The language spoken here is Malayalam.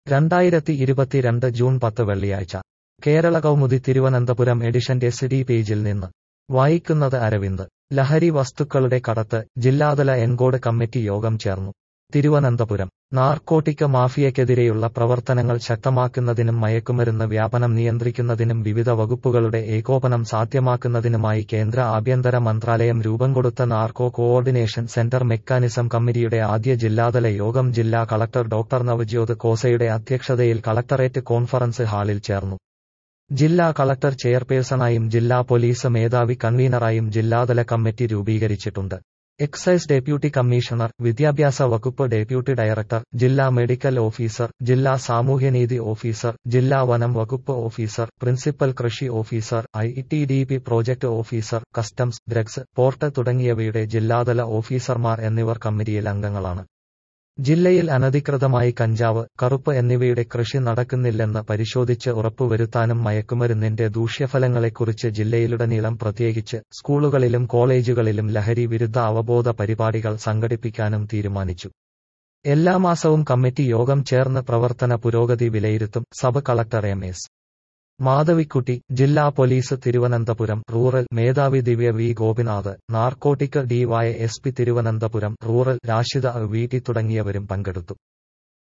രണ്ടായിരത്തി ഇരുപത്തിരണ്ട് ജൂൺ പത്ത് വെള്ളിയാഴ്ച കേരള കൗമുദി തിരുവനന്തപുരം എഡിഷന്റെ സിഡി പേജിൽ നിന്ന് വായിക്കുന്നത് അരവിന്ദ് ലഹരി വസ്തുക്കളുടെ കടത്ത് ജില്ലാതല എൻകോഡ് കമ്മിറ്റി യോഗം ചേർന്നു തിരുവനന്തപുരം നാർക്കോട്ടിക് മാഫിയക്കെതിരെയുള്ള പ്രവർത്തനങ്ങൾ ശക്തമാക്കുന്നതിനും മയക്കുമരുന്ന് വ്യാപനം നിയന്ത്രിക്കുന്നതിനും വിവിധ വകുപ്പുകളുടെ ഏകോപനം സാധ്യമാക്കുന്നതിനുമായി കേന്ദ്ര ആഭ്യന്തര മന്ത്രാലയം രൂപം കൊടുത്ത നാർക്കോ കോഓർഡിനേഷൻ സെന്റർ മെക്കാനിസം കമ്മിറ്റിയുടെ ആദ്യ ജില്ലാതല യോഗം ജില്ലാ കളക്ടർ ഡോക്ടർ നവജ്യോത് കോസയുടെ അധ്യക്ഷതയിൽ കളക്ടറേറ്റ് കോൺഫറൻസ് ഹാളിൽ ചേർന്നു ജില്ലാ കളക്ടർ ചെയർപേഴ്സണായും ജില്ലാ പോലീസ് മേധാവി കൺവീനറായും ജില്ലാതല കമ്മിറ്റി രൂപീകരിച്ചിട്ടുണ്ട് എക്സൈസ് ഡെപ്യൂട്ടി കമ്മീഷണർ വിദ്യാഭ്യാസ വകുപ്പ് ഡെപ്യൂട്ടി ഡയറക്ടർ ജില്ലാ മെഡിക്കൽ ഓഫീസർ ജില്ലാ സാമൂഹ്യനീതി ഓഫീസർ ജില്ലാ വനം വകുപ്പ് ഓഫീസർ പ്രിൻസിപ്പൽ കൃഷി officer I T D P project officer customs drugs port തുടങ്ങിയവയുടെ ജില്ലാതല ഓഫീസർമാർ എന്നിവർ കമ്മിറ്റിയിൽ അംഗങ്ങളാണ് ജില്ലയിൽ അനധികൃതമായി കഞ്ചാവ് കറുപ്പ് എന്നിവയുടെ കൃഷി നടക്കുന്നില്ലെന്ന് പരിശോധിച്ച് ഉറപ്പുവരുത്താനും മയക്കുമരുന്നിന്റെ ദൂഷ്യഫലങ്ങളെക്കുറിച്ച് ജില്ലയിലുടനീളം പ്രത്യേകിച്ച് സ്കൂളുകളിലും കോളേജുകളിലും ലഹരി വിരുദ്ധ അവബോധ പരിപാടികൾ സംഘടിപ്പിക്കാനും തീരുമാനിച്ചു എല്ലാ മാസവും കമ്മിറ്റി യോഗം ചേർന്ന് പ്രവർത്തന പുരോഗതി വിലയിരുത്തും sub collector M S Madhavikutty ജില്ലാ പോലീസ് തിരുവനന്തപുരം റൂറൽ മേധാവി Divya V Gopinath narcotic DY S P Thiruvananthapuram rural Rashida V T തുടങ്ങിയവരും പങ്കെടുത്തു